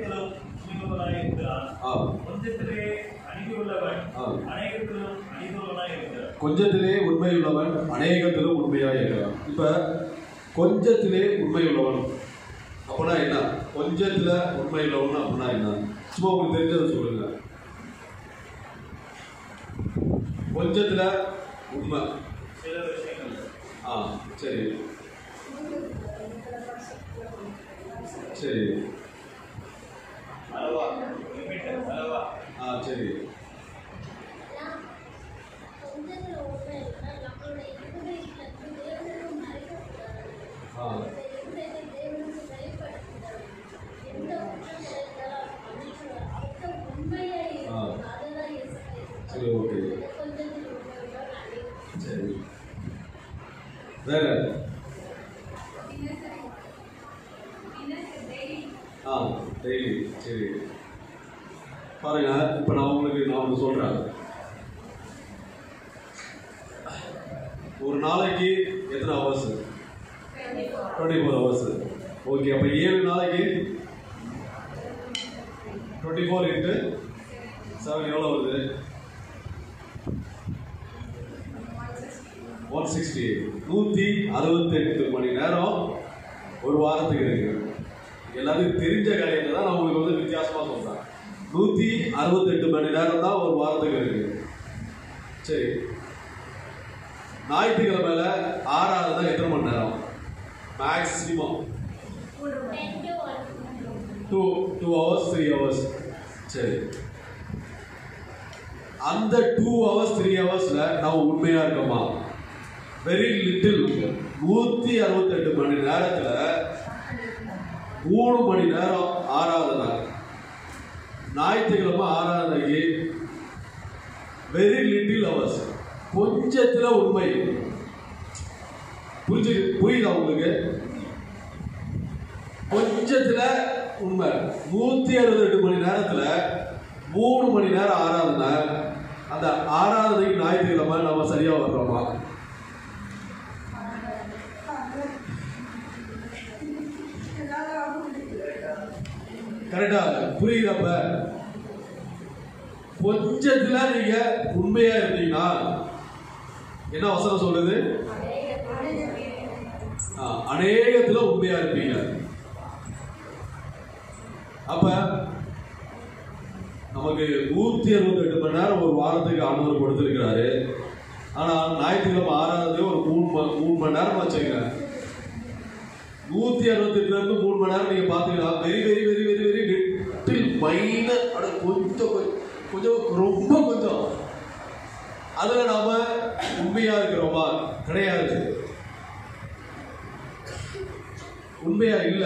அநேகத்திலும் துணிவுள்ளவனாய் இருக்கிறான் ஆ கொஞ்சத்திலே அநீதியுள்ளவன் ஆ. அநேகத்திலும் அநீதியுள்ளவனாய் இருக்கிறான் கொஞ்சத்திலே உண்மையுள்ளவன் அநேகத்திலும் உண்மையாக இருக்கிறான் இப்ப கொஞ்சத்திலே உண்மையுள்ளவன் அப்படின்னா என்ன கொஞ்சத்துல உண்மையுள்ளவன் அப்படின்னா என்ன சும்மா உங்களுக்கு தெரிஞ்சதை சொல்லுங்க கொஞ்சத்துல உண்மை சில விஷயங்கள் ஆ சரி சரி அளவா லிமிட் அளவா ஆ சரி ஆ சரி ஓகே சரி வேற ஆ டெய்லி சரி பாருங்க இப்போ நான் உங்களுக்கு நான் ஒன்று சொல்கிறேன் ஒரு நாளைக்கு எத்தனை hours twenty four hours okay அப்போ ஏழு நாளைக்கு டுவெண்ட்டி ஃபோர் இன்ட்டு செவன் எவ்வளோ வருது ஒன் சிக்ஸ்டி நூற்றி அறுபத்தெட்டு மணி நேரம் ஒரு வாரத்துக்கு இருக்கு எல்லாத்துக்கும் தெரிஞ்ச காரியத்தை தான் நான் உங்களுக்கு வந்து வித்தியாசமாக சொல்கிறேன் நூற்றி அறுபத்தெட்டு மணி நேரம் தான் ஒரு வாரத்துக்கு இருக்கு சரி ஞாயிற்றுக்கிழமையில ஆறாவது எத்தனை மணி நேரம் maximum two two hours three hours சரி அந்த டூ ஹவர்ஸ் த்ரீ ஹவர்ஸ்ல நம்ம உண்மையா இருக்கோமா வெரி லிட்டில் நூத்தி அறுபத்தெட்டு மணி நேரத்துல மூணு மணி நேரம் ஆராதனை ஞாயிற்றுக்கிழமை ஆராதனைக்கு வெரி லிட்டில் ஹவர்ஸ் கொஞ்சத்துல உண்மை புரிஞ்சு புரியுதா உங்களுக்கு கொஞ்சத்துல உண்மை நூத்தி அறுபத்தெட்டு மணி நேரத்துல மூணு மணி நேரம் ஆராதனை அந்த ஆராதனைக்கு ஞாயிற்றுக்கிழமை நம்ம சரியா வர்றோமா கரெக்டா புரியுதப்ப கொஞ்சத்துல நீங்க உண்மையா இருந்தீங்கன்னா என்ன வசனம் சொல்லுது ஆ, அநேகத்துல உண்மையா இருப்பீங்க அப்ப நமக்கு நூத்தி அறுபத்தி எட்டு மணி நேரம் ஒரு வாரத்துக்கு ஆண்டவர் கொடுத்திருக்கிறாரு ஆனா ஞாயிற்றுக்கிழமை ஆறாவது ஒரு மூணு ம- மூணு மணி நேரம் வச்சுங்க நூத்தி அறுபத்தி எட்டுல இருந்து மூணு மணி நேரம் நீங்க பாத்தீங்கன்னா very very very very very little minor அட கொஞ்சம் கொஞ்சம் கொஞ்சம் ரொம்ப கொஞ்சம் அதுல நாம உண்மையா இருக்கிறோமா கிடையாது உண்மையா இல்ல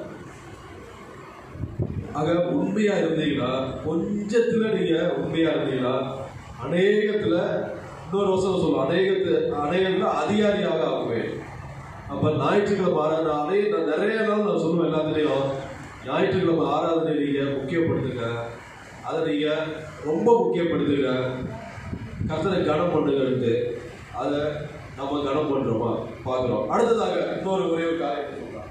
ஆக உண்மையா இருந்தீங்கன்னா கொஞ்சத்துல நீங்க உண்மையா இருந்தீங்கன்னா அநேகத்துல இன்னொரு வருஷம் சொல்லுவோம் அநேகத்து அநேகத்துல அதிகாரியாக ஆக்குவேன் அப்ப ஞாயிற்றுக்கிழமை ஆராதனை அதே நான் நிறைய நாள் நான் சொல்லுவேன் எல்லாத்துலேயும் ஞாயிற்றுக்கிழமை ஆராதனை நீங்க முக்கியப்படுத்துங்க அதை நீங்க ரொம்ப முக்கியப்படுத்துங்க கர்த்தரை கனம் பண்ணுங்கன்ட்டு அதை நம்ம கனம் பண்றோமா பார்க்குறோம் அடுத்ததாக இன்னொரு ஒரே ஒரு காரியத்தை சொல்றேன்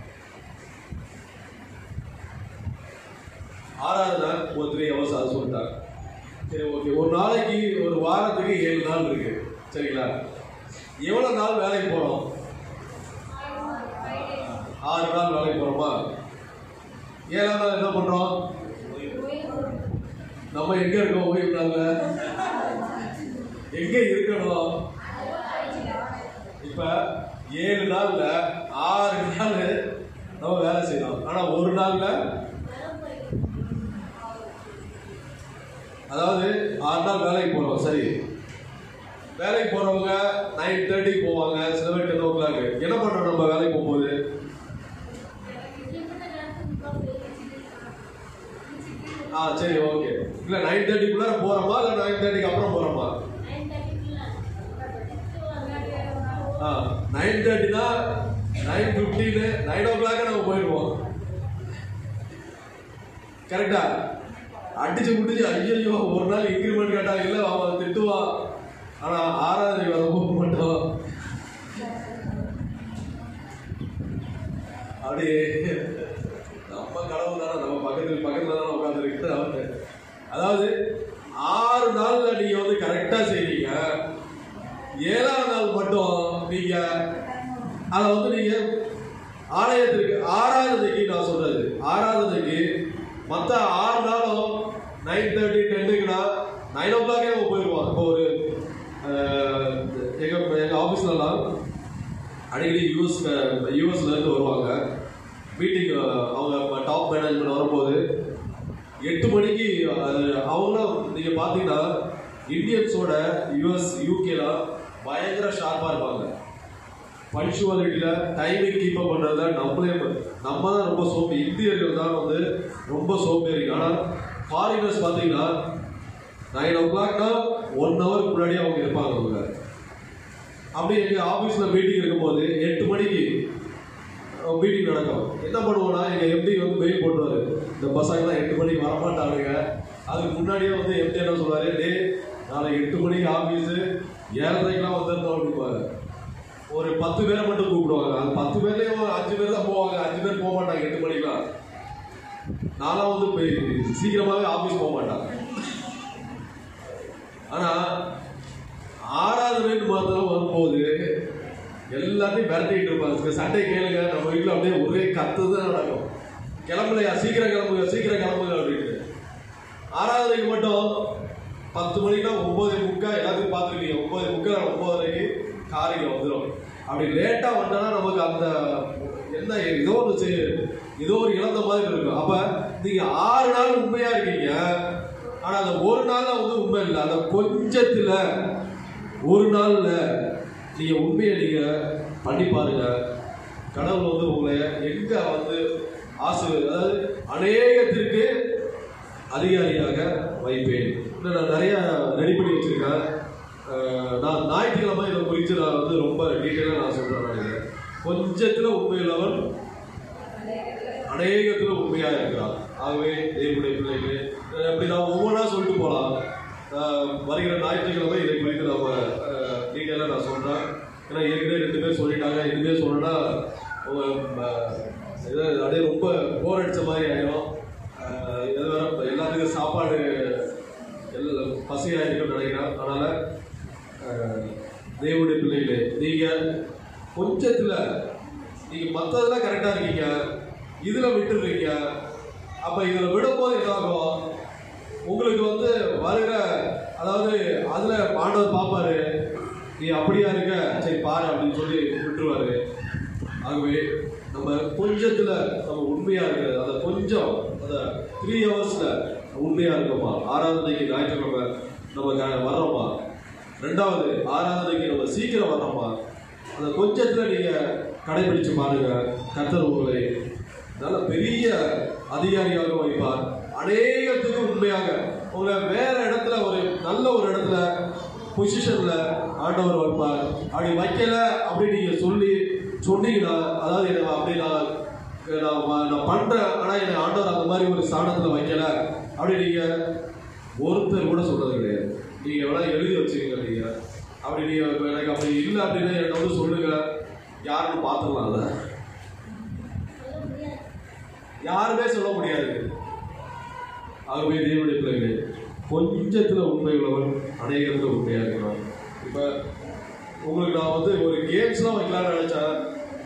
ஆராதனை ஒரு த்ரீ ஹவர்ஸ் அது சொல்லிட்டாங்க சரி ஓகே ஒரு நாளைக்கு ஒரு வாரத்துக்கு ஏழு நாள் இருக்கு சரிங்களா எவ்வளவு நாள் வேலைக்கு போறோம் ஆறு நாள் வேலைக்கு போறோமா ஏழாம் நாள் என்ன பண்றோம் நம்ம எங்க இருக்கோம் ஓய்வு நாள்ல எங்க இருக்கணும் இப்ப ஏழு நாள்ல ஆறு நாள் நம்ம வேலை செய்யணும் ஆனா ஒரு நாள்ல அதாவது ஆறு நாள் வேலைக்கு போறோம் சரி வேலைக்கு போறவங்க நைன் தேர்ட்டி போவாங்க சில பேர் டென் ஓ கிளாக் என்ன பண்றோம் நம்ம வேலைக்கு போகும்போது ஆ சரி ஓகே இல்ல நைன் தேர்ட்டிக்குள்ள போறோமா இல்ல நைன் தேர்ட்டிக்கு அப்புறம் போறோமா ஆ நைன் தேர்ட்டினா நைன் ஃபிஃப்டீனு நைன் ஓ கிளாக் நம்ம போயிடுவோம் கரெக்டா அடிச்சு முடிச்சு ஐயோ ஒரு நாள் இன்க்ரிமெண்ட் கேட்டா இல்ல அவன் திட்டுவான் ஆனா ஆராதனை வர போக மாட்டோம் அப்படியே நம்ம கடவுள் தானே நம்ம பக்கத்துல பக்கத்துல தானே அதாவது ஆறு நாள்ல நீங்க வந்து கரெக்டா செய்றீங்க ஏழாம் நாள் மட்டும் நீங்க அதை வந்து நீங்க ஆலயத்திற்கு ஆராதனைக்கு நான் சொல்றது ஆராதனைக்கு மற்ற ஆறு நாளும் நைன் தேர்ட்டி டென்னுக்குனா நைன் ஓ கிளாக்கே அவங்க போயிடுவாங்க இப்போ ஒரு அஹ், எங்க எங்க ஆஃபீஸ்லலாம் அடிக்கடி யூஎஸ் யூஎஸ்ல இருந்து வருவாங்க மீட்டிங் அவங்க டாப் மேனேஜ்மெண்ட் வரும்போது எட்டு மணிக்கு அது அவங்களும் நீங்க பாத்தீங்கன்னா இந்தியன்ஸோட யூஎஸ் யூகேலாம் பயங்கர ஷார்ப்பா இருப்பாங்க பங்க்சுவாலிட்டியில டைமிங் கீப் அப் பண்றதுல நம்மளே நம்ம தான் ரொம்ப சோம்பி இந்தியர்கள் தான் வந்து ரொம்ப சோம்பேறி ஆனா ஃபாரினர்ஸ் பாத்தீங்கன்னா நைன் ஓ கிளாக்னா ஒன் ஹவருக்கு முன்னாடியே அவங்க இருப்பாங்க அவங்க அப்படி எங்க ஆபீஸ்ல மீட்டிங் இருக்கும்போது எட்டு மணிக்கு மீட்டிங் நடக்கும் என்ன பண்ணுவோம்னா எங்க எம்டி வந்து மெயில் போட்டுருவாரு இந்த பசங்களாம் எட்டு மணிக்கு வரமாட்டானுங்க அதுக்கு முன்னாடியே வந்து எம்டி என்ன சொல்லுவாரு டே நாளை எட்டு மணிக்கு ஆபீஸ் ஏழரைக்கெல்லாம் வந்துருந்தோம் அப்படிம்பாங்க ஒரு பத்து பேரை மட்டும் கூப்பிடுவாங்க அந்த பத்து பேர்லயும் ஒரு அஞ்சு பேர் தான் போவாங்க அஞ்சு பேர் போக மாட்டாங்க எட்டு மணிக்கெல்லாம் நான்லாம் வந்து போய் சீக்கிரமாவே ஆபீஸ் போக மாட்டாங்க ஆனா ஆறாவது மாதம் வரும்போது எல்லாத்தையும் விரட்டிட்டு இருப்பாங்க சண்டை கேளுங்க நம்ம வீட்டுல அப்படியே ஒரே கத்து தான் நடக்கும் கிளம்பலையா சீக்கிரம் கிளம்புங்க சீக்கிரம் கிளம்புங்க அப்படின்ட்டு ஆறாவதுக்கு மட்டும் பத்து மணிக்கா ஒன்பது முக்கா எல்லாத்தையும் பார்த்துருக்கீங்க ஒன்பது முக்கா ஒன்பதரைக்கு காலையில் வந்துடும் அப்படி லேட்டா வந்தோம்னா நமக்கு அந்த என்ன ஏதோ ஒரு செய்- ஏதோ ஒரு இழந்த மாதிரி இருக்கும் அப்ப நீங்க ஆறு நாள் உண்மையா இருக்கீங்க ஆனா அந்த ஒரு நாள்ல வந்து உண்மை இல்லை அந்த கொஞ்சத்துல ஒரு நாள்ல நீங்க உண்மையை நீங்க பண்ணி பாருங்க கடவுள் வந்து உங்களை எங்க வந்து ஆசை அதாவது அநேகத்திற்கு அதிகாரியாக வைப்பேன் இன்னும் நான் நிறைய ரெடி பண்ணி வச்சிருக்கேன் அஹ் நான் ஞாயிற்றுக்கிழமை இதை குறித்து நான் வந்து ரொம்ப டீட்டெயிலாக நான் சொல்றேன் நினைக்கிறேன் கொஞ்சத்துல உண்மையுள்ளவன் அநேகத்துல உண்மையா இருக்கிறான் ஆகவே தேவனுடைய பிள்ளைகளே அஹ் இப்படி நான் ஒவ்வொன்றா சொல்லிட்டு போலாம் அஹ் வருகிற ஞாயிற்றுக்கிழமை இதை குறித்து நம்ம டீட்டெயிலாக நான் சொல்றேன் ஏன்னா ஏற்கனவே ரெண்டு பேர் சொல்லிட்டாங்க இனிமே சொன்னா உங்க அஹ், இது அப்படியே ரொம்ப போர் அடிச்ச மாதிரி ஆயிடும் அஹ், இது வேற எல்லாத்துக்கும் சாப்பாடு எல்லாம் பசியாக இருக்கும்னு நினைக்கிறேன் அதனால அஹ், தேவனுடைய பிள்ளைகளே நீங்க கொஞ்சத்துல நீங்க மத்ததுல கரெக்டா இருக்கீங்க இதுல விட்டுறீங்க அப்ப இதுல விடும்போது என்ன ஆகும் உங்களுக்கு வந்து வருகிற அதாவது அதுல ஆண்டவர் பார்ப்பாரு நீ அப்படியா இருக்க சரி பாரு அப்படின்னு சொல்லி விட்டுருவாரு ஆகவே நம்ம கொஞ்சத்துல நம்ம உண்மையா இருக்கிறது அந்த கொஞ்சம் அந்த த்ரீ ஹவர்ஸ்ல உண்மையா இருக்கோமா ஆராதனைக்கு ஞாயிற்றுக்கிழமை நம்ம க- வர்றோமா ரெண்டாவது ஆராதனைக்கு நம்ம சீக்கிரம் வர்றோமா அந்த கொஞ்சத்துல நீங்க கடைபிடிச்சு பாருங்க கர்த்தர் உங்களை நல்ல பெரிய அதிகாரியாக வைப்பார் அநேகத்துக்கு உண்மையாக உங்களை வேற இடத்துல ஒரு நல்ல ஒரு இடத்துல பொசிஷன்ல ஆண்டவர் வைப்பார் அப்படி வைக்கல அப்படி நீங்க சொல்லி சொன்னீங்கன்னா அதாவது என்ன அப்படி நான் நான் வ- நான் பண்றேன் ஆனா என்னை ஆண்டவர் அந்த மாதிரி ஒரு ஸ்தானத்துல வைக்கல அப்படி நீங்க ஒருத்தர் கூட சொல்றது கிடையாது நீங்க வேணா எழுதி வச்சுக்கீங்க நீங்க அப்படி நீங்க எனக்கு அப்படி இல்லை அப்படின்னா என்கிட்ட வந்து சொல்லுங்க யாருன்னு பார்த்துடலாம் அதை யாருமே சொல்ல முடியாது ஆகவே தேவனுடைய பிள்ளைகளே கொஞ்சத்துல உண்மை உள்ளவன் அநேகத்துல உண்மையா இருக்கிறான் இப்ப உங்களுக்கு நான் வந்து ஒரு கேம்ஸ்லாம் வைக்கலாம்னு நினைச்சேன்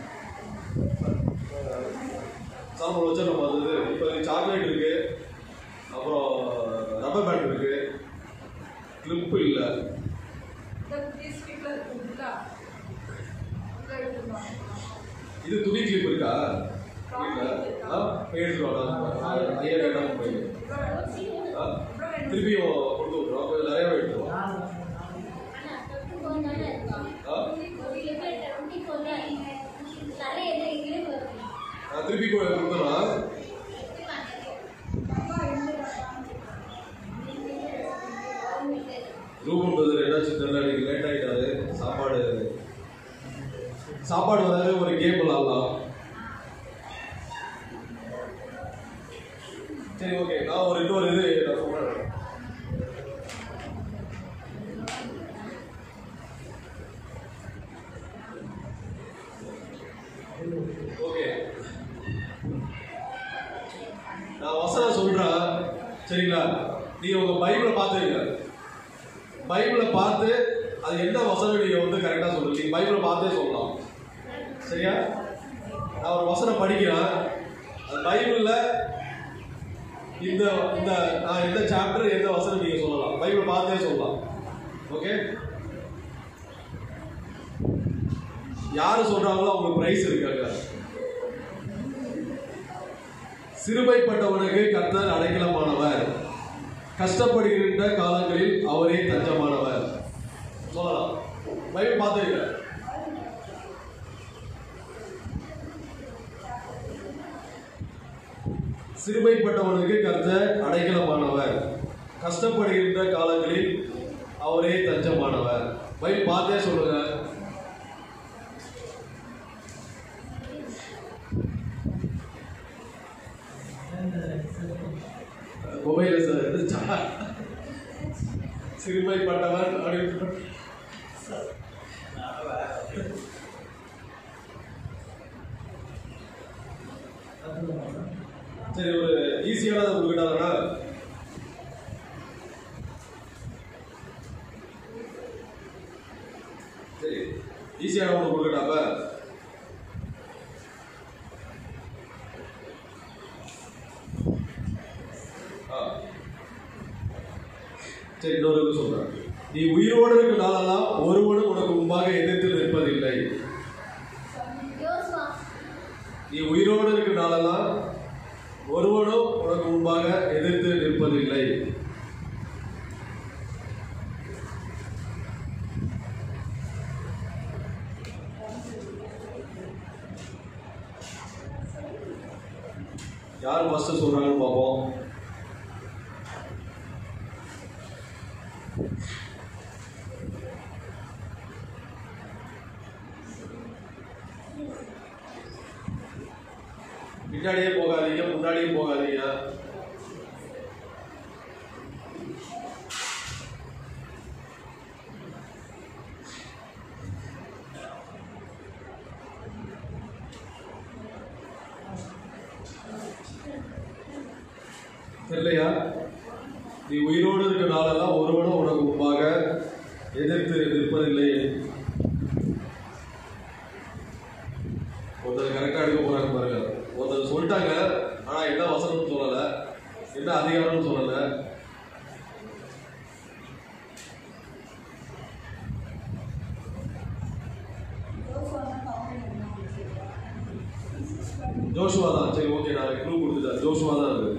சாம்பிள் வச்சா நம்ம அது இப்போ சாக்லேட் இருக்கு அப்புறம் ரப்பர் பேண்ட் இருக்கு கிளிப் இல்லை இது துணி கிளிப் இருக்கா இல்ல ஆ போய் எடுத்துட்டு வாடா ஐயா கேட்டாங்க போய் ஆ திருப்பியும் கொடுத்து விட்றோம் கொஞ்சம் நிறையவே எடுத்துருவோம் ஆ நான் திருப்பி கொ- கொடுத்துறேன் ரூபம் பிரதர் ஏதாச்சும் தெரியல இன்னைக்கு லேட் ஆயிட்டாரு சாப்பாடு சாப்பாடு வராது ஒரு கேம் விளாடலாம் சரி ஓகே நான் ஒரு இன்னொரு இது நான் சொல்றேன் ஓகே நான் வசனம் சொல்றேன் சரிங்களா நீங்க உங்க பைபிளை பார்த்துருங்க பைபிளை பார்த்து அது என்ன வசனம் நீங்க வந்து கரெக்டா சொல்லுங்க நீங்க பைபிளை பார்த்தே சொல்லலாம் சரியா நான் ஒரு வசனம் படிக்கிறேன் அது பைபிள்ல இந்த இந்த நான் எந்த சாப்டர் எந்த வசனம் நீங்க சொல்லலாம் பைபிள் பார்த்தே சொல்லலாம் ஓகே யாரு சொல்றாங்களோ அவங்களுக்கு பிரைஸ் இருக்காங்க சிறுமைப்பட்டவனுக்கு கர்த்தர் அடைக்கலமானவர் கஷ்டப்படுகின்ற காலங்களில் அவரே தஞ்சமானவர் சொல்லலாம் பைபிள் பார்த்துருக்க சிறுமைப்பட்டவனுக்கு கர்த்தர் அடைக்கலமானவர் கஷ்டப்படுகின்ற காலங்களில் அவரே தஞ்சமானவர் பைபிள் பார்த்தே சொல்லுங்க மொபைல் சார் சிறுமைப்பட்டவர் அப்படின்னு சரி ஒரு ஈஸியானதை கொடுக்கிட்டாங்கன்னா சரி ஈஸியான ஒன்று கொடுக்கட்டாப்ப ஆ சரி இன்னொரு இது சொல்றேன் நீ உயிரோடு இருக்கும் நாளெல்லாம் ஒருவனும் உனக்கு முன்பாக எதிர்த்து நிற்பதில்லை யோசுவா நீ உயிரோடு இருக்கும் நாளெல்லாம் ஒருவனும் உனக்கு முன்பாக எதிர்த்து நிற்பதில்லை யார் ஃபர்ஸ்ட் சொல்றாங்கன்னு பார்ப்போம் பின்னாடியே போகாதீங்க முன்னாடியே போகாதீங்க தெரியலையா நீ உயிரோடு இருக்கிற நாளெல்லாம் ஒருவனும் உனக்கு முன்பாக எதிர்த்து நிற்பதில்லை ஒருத்தர் கரெக்டாக எடுக்க போறாங்க பாருங்க ஒருத்தர் சொல்லிட்டாங்க ஆனா என்ன வசனம்னு சொல்லல என்ன அதிகாரம்னு சொல்லல ஜோஷுவா தான் சரி ஓகே நான் க்ளூ கொடுத்துட்டேன் ஜோஷுவா தான் அது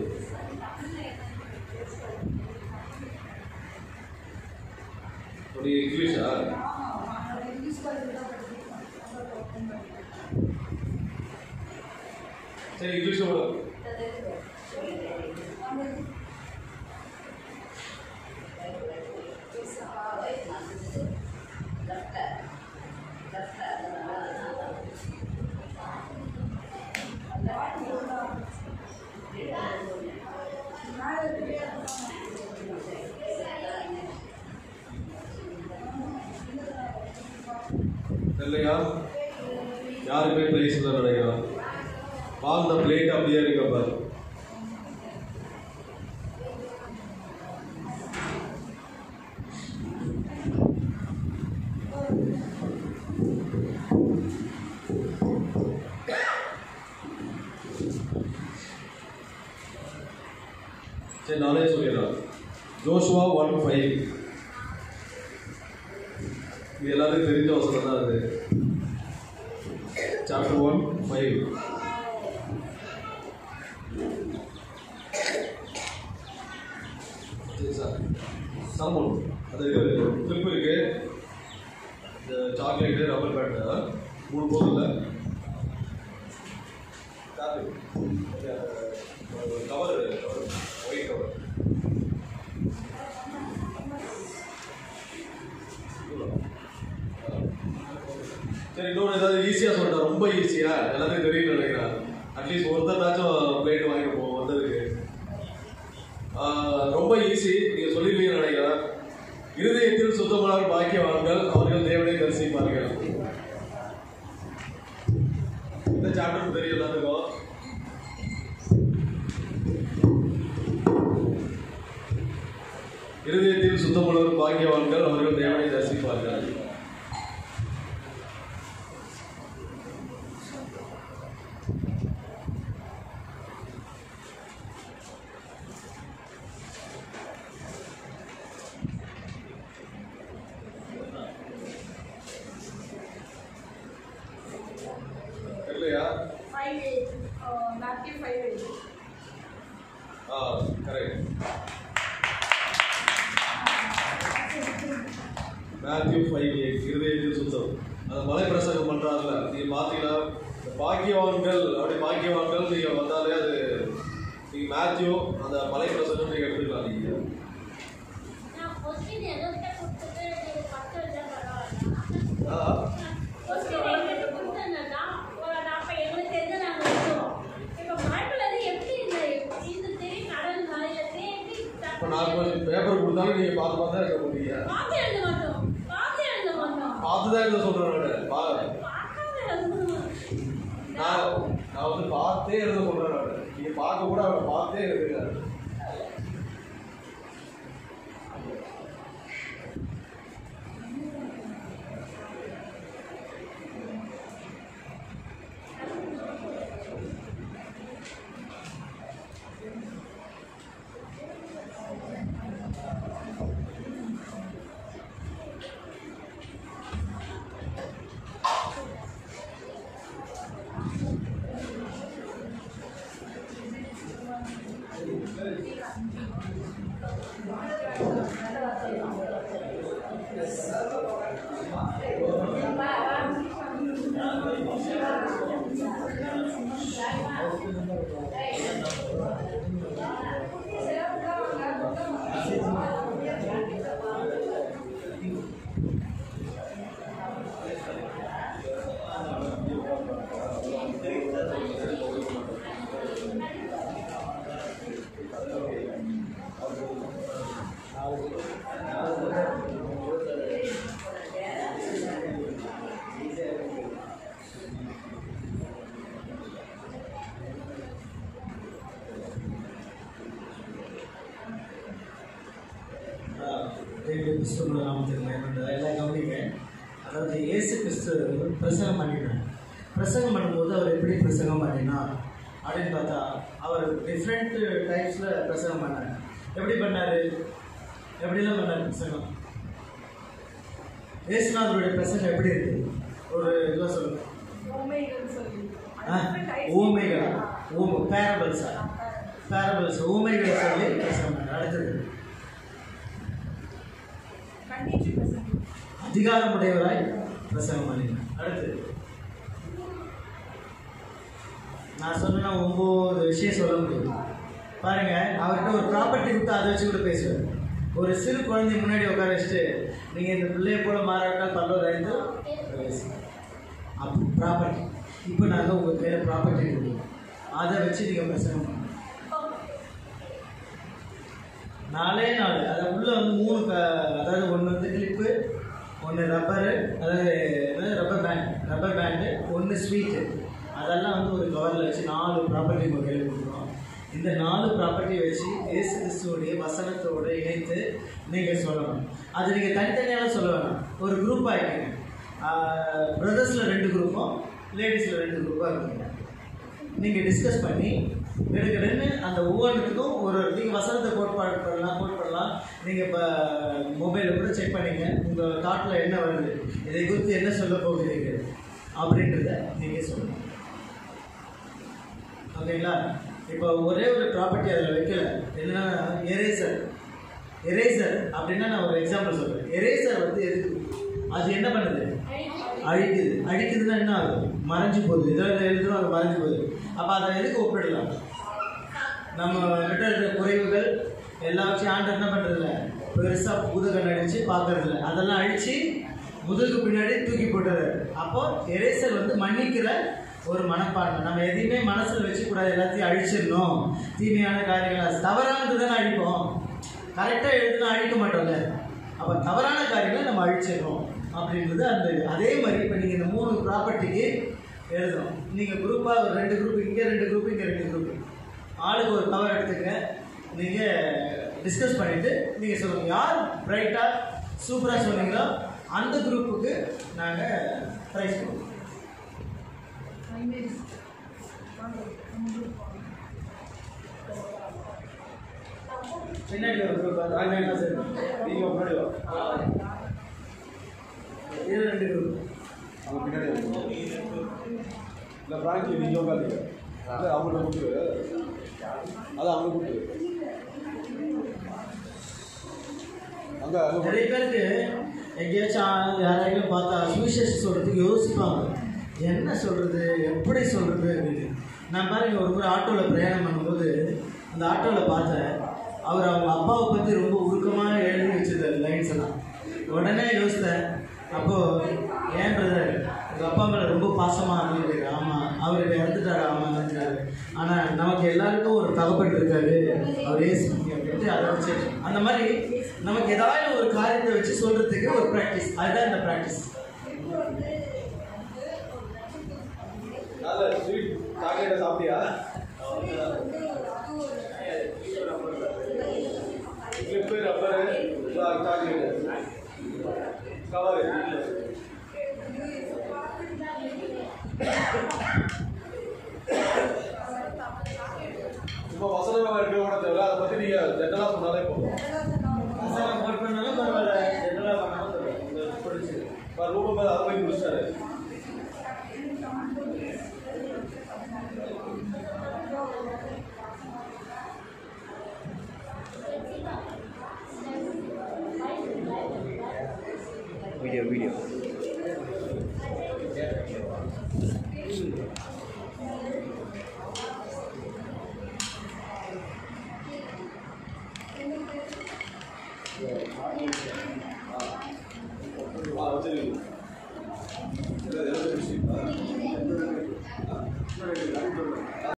நீ இங்கிலீஷா சரி இங்கிலீஷோட இல்லையா யாருமே பிரைஸ் தான் நினைக்கிறான் வாங்கின பிளேட் அப்படியே இருக்க பாரு சரி நானே சொல்லிடுறேன் ஜோஷுவா ஒன் ஃபைவ் இது எல்லாத்துக்கும் தெரிஞ்ச வசனம் தான் அது சாப்டர் ஒன் ஃபைவ் சரி சார் சாமன் அது கிளிப் இருக்கு இந்த சாக்லேட்டு ரப்பர் பேண்ட் மூணு போதில் கவர் ஒயிட் கவர் சரி இன்னொன்று ஏதாவது ஈஸியாக சொல்லிட்டேன் ரொம்ப ஈஸியா எல்லாத்தையும் தெரியும் நினைக்கிறேன் அட்லீஸ்ட் ஒருத்தர்னாச்சும் பிளேட் வாங்கி போவோம் வந்ததுக்கு ஆஹ் ரொம்ப ஈஸி நீங்கள் சொல்லிருக்கீங்கன்னு நினைக்கிறேன் இருதயத்தில் சுத்தமான பாக்கியவான்கள் அவர்கள் தேவனை தரிசிப்பார்கள் இந்த சாப்டர் தெரியும் எல்லாத்துக்கும் இருதயத்தில் சுத்தமுள்ளவர் பாக்கியவான்கள் அவர்கள் தேவனை தரிசிப்பார்கள் இல்லையா five eight, uh, Matthew five eight. ஆ கரெக்ட் மேத்யூ ஃபைவ் எயிட் இருதயத்தில் சுத்தம் அந்த மலை பிரசங்கம் பண்றாருல நீங்க பாத்தீங்கன்னா இந்த பாக்கியவான்கள் அப்படி பாக்கியவான்கள் நீங்க வந்தாலே அது நீங்க மேத்யூ அந்த மலை பிரசங்கம் நீங்க எடுத்துக்கலாம் நீங்க நான் கொஸ்டின் எதற்காக கொடுத்துட்டு எனக்கு பத்து வச்சா பரவாயில்ல ஆ, கொஸ்டின் எங்கிட்ட கொடுத்தேன்னா ஒரு அப்போ எங்களுக்கு தெரிஞ்ச நாங்கள் எழுதுவோம் இப்போ பைபிள் அது எப்படி இந்த இந்த தெரியும் கடல் மலையில எப்படி இப்ப நான் கொஞ்சம் பேப்பர் கொடுத்தாலும் நீங்க பார்த்து பார்த்து தான் இருக்க போறீங்க பார்த்து எழுத மாட்டோம் பார்த்து எழுத மாட்டோம் பார்த்து தான் எழுத சொல்றேன் நானு. பா பார்க்காம எழுதணும் நான் நான் வந்து பார்த்தே எழுத சொல்றேன் நானு. நீங்க பார்க்க கூட அவரை பார்த்தே எழுதுங்க தேவனுடைய கிறிஸ்துவ நாமத்துக்கு மயமண்டா எல்லாம் கவனிங்க அதாவது இயேசு கிறிஸ்து பிரசங்கம் பண்ணினார் பிரசங்கம் பண்ணும்போது அவர் எப்படி பிரசங்கம் பண்ணினார் அப்படின்னு பார்த்தா அவர் டிஃப்ரெண்ட் டைப்ஸில் பிரசங்கம் பண்ணார் எப்படி பண்ணார் எப்படிலாம் பண்ணார் பிரசங்கம் இயேசுநாதருடைய பிரசங்கம் எப்படி இருக்கு ஒரு இதுவாக சொல்லுங்க உண்மைகள் சொல்லி ஆ ஊமைகள் ஊம பேரபிள்ஸா பேரபிள்ஸ் ஊமைகளை சொல்லி பிரசங்கம் பண்ணார் அடுத்தது கண்டிச்சு பிரசங்கம் அதிகாரமுடையவராய் பிரசங்கம் பண்ணினார் அடுத்து நான் சொன்னா ஒம்பது விஷயம் சொல்ல முடியும் பாருங்க அவர்கிட்ட ஒரு ப்ராப்பர்ட்டி கொடுத்து அதை வச்சு கூட பேசுவார் ஒரு சிறு குழந்தை முன்னாடி உட்கார வச்சுட்டு நீங்கள் இந்த பிள்ளைய போல மாறாவிட்டால் பல்லவராய்ந்து அப்போ ப்ராப்பர்ட்டி இப்போ நாங்கள் உங்கள் கையில் ப்ராப்பர்ட்டி கொடுக்குறோம் அதை வச்சு நீங்கள் பிரசங்கம் பண்ணணும் நாலே நாலு அது உள்ள வந்து மூணு க அதாவது ஒன்று வந்து கிளிப்பு ஒன்று ரப்பரு அதாவது என்னது ரப்பர் பேண்ட் ரப்பர் பேண்டு ஒன்று ஸ்வீட்டு அதெல்லாம் வந்து ஒரு கவரில் வச்சு நாலு ப்ராப்பர்ட்டி உங்கள் கையில் கொடுக்குறோம் இந்த நாலு ப்ராப்பர்ட்டியை வச்சு இயேசு கிறிஸ்துவோடைய வசனத்தோடு இணைத்து நீங்கள் சொல்லணும் அது நீங்கள் தனித்தனியாக சொல்ல வேணாம் ஒரு குரூப் ஆகிக்கங்க பிரதர்ஸில் ரெண்டு குரூப்பும் லேடிஸில் ரெண்டு குரூப்பாக இருக்குங்க நீங்கள் டிஸ்கஸ் பண்ணி எடுக்கிறேன்னு அந்த ஒவ்வொன்றுத்துக்கும் ஒரு நீங்கள் வசனத்தை கோட்பாடு பண்ணலாம் கோட் பண்ணலாம் நீங்கள் இப்போ மொபைலில் கூட செக் பண்ணிங்க உங்கள் தாட்டில் என்ன வருது இதை குறித்து என்ன சொல்ல போகிறீர்கள் அப்படின்றத நீங்கள் சொல்லணும் ஓகேங்களா இப்போ ஒரே ஒரு ப்ராப்பர்ட்டி அதில் வைக்கல என்னன்னா எரேசர் எரேசர் அப்படின்னா நான் ஒரு எக்ஸாம்பிள் சொல்கிறேன் எரேசர் வந்து எதுக்கு அது என்ன பண்ணுது அழிக்குது அழிக்குதுன்னா என்ன ஆகும் மறைஞ்சு போகுது இதில் எழுதுறோம் அது மறைஞ்சு போகுது அப்போ அதை எதுக்கு ஒப்பிடலாம் நம்ம கிட்ட இருக்கிற குறைவுகள் எல்லாவற்றையும் ஆண்டு என்ன பண்ணுறதில்ல பெருசாக புது கண்ணாடி வச்சு பார்க்கறதில்ல அதெல்லாம் அழிச்சு முதுகுக்கு பின்னாடி தூக்கி போட்டுறாரு அப்போ எரேசர் வந்து மன்னிக்கிற ஒரு மனப்பான்மை நம்ம எதையுமே மனசில் வச்சுக்கூடாது எல்லாத்தையும் அழிச்சிடணும் தீமையான காரியங்கள் தவறானது தானே அழிப்போம் கரெக்டாக எழுதுனா அழிக்க மாட்டோம்ல அப்போ தவறான காரியங்களை நம்ம அழிச்சிடணும் அப்படின்றது அந்த இது. அதே மாதிரி இப்போ நீங்கள் இந்த மூணு ப்ராப்பர்ட்டிக்கு எழுதணும் நீங்கள் குரூப்பாக ஒரு ரெண்டு குரூப் இங்கே ரெண்டு குரூப் இங்கே ரெண்டு குரூப் ஆளுக்கு ஒரு கவர் எடுத்துங்க நீங்கள் டிஸ்கஸ் பண்ணிட்டு நீங்க சொல்லுங்க யார் பிரைட்டா சூப்பரா சொன்னீங்களோ அந்த குரூப்புக்கு நாங்க ப்ரைஸ் கொடுப்போம் பின்னாடி ஒரு குரூப் நீங்க முன்னாடி வா. இது ரெண்டு குரூப் அவங்க பின்னாடி வாங்க. இல்ல பிராங்க்லி நீங்க உட்காந்துங்க இல்ல அவங்கள்ட்ட கூட்டு அது அவங்க கூட்டு அங்க அங்க கூட்டு. நிறைய பேருக்கு எங்கேயாச்சும் யாராலையும் பார்த்தா சுவிசேஷம் சொல்றதுக்கு யோசிப்பாங்க என்ன சொல்றது எப்படி சொல்றது அப்படின்னு நான் பாருங்க ஒரு முறை ஆட்டோவில் பிரயாணம் பண்ணும்போது அந்த ஆட்டோவில் பார்த்தேன் அவர் அவங்க அப்பாவை பற்றி ரொம்ப உருக்கமாக எழுதி வச்சிருந்தார் லைன்ஸ் எல்லாம் உடனே யோசித்தேன் அப்போது ஏன் பிரதர் உங்கள் அப்பா மேலே ரொம்ப பாசமாக அப்படின்னு ஆமாம் அவர் இப்போ இறந்துட்டாரு ஆமாம் ஆனால் நமக்கு எல்லாருக்கும் ஒரு தகப்பன் இருக்காரு அவர் ஏசு அப்படின்ட்டு அதை வச்சு அந்த மாதிரி நமக்கு ஏதாவது ஒரு காரியத்தை வச்சு சொல்றதுக்கு ஒரு ப்ராக்டிஸ் அதுதான் இந்த ப்ராக்டிஸ் நல்ல ஸ்வீட் சாக்லேட்டை சாப்பிட்டியா கிளிப்பு ரப்பரு சாக்லேட்டு கவரு இப்போ வசனமாக இருக்க கூட தேவை அதை பற்றி நீங்கள் ஜென்ரலாக சொன்னாலே போதும் நோட் பண்ணாலும் பரவாயில்ல ஜென்ரலாக பண்ணாலும் பரவாயில்ல. உங்களுக்கு பிடிச்சது இப்போ ரூபம் மேலே அதை போய் முடிச்சிட்டாரு வீடியோ வீடியோ ஆ வச்சிருக்கீங்க இல்லை, எழுபது நிமிஷம். ஆ.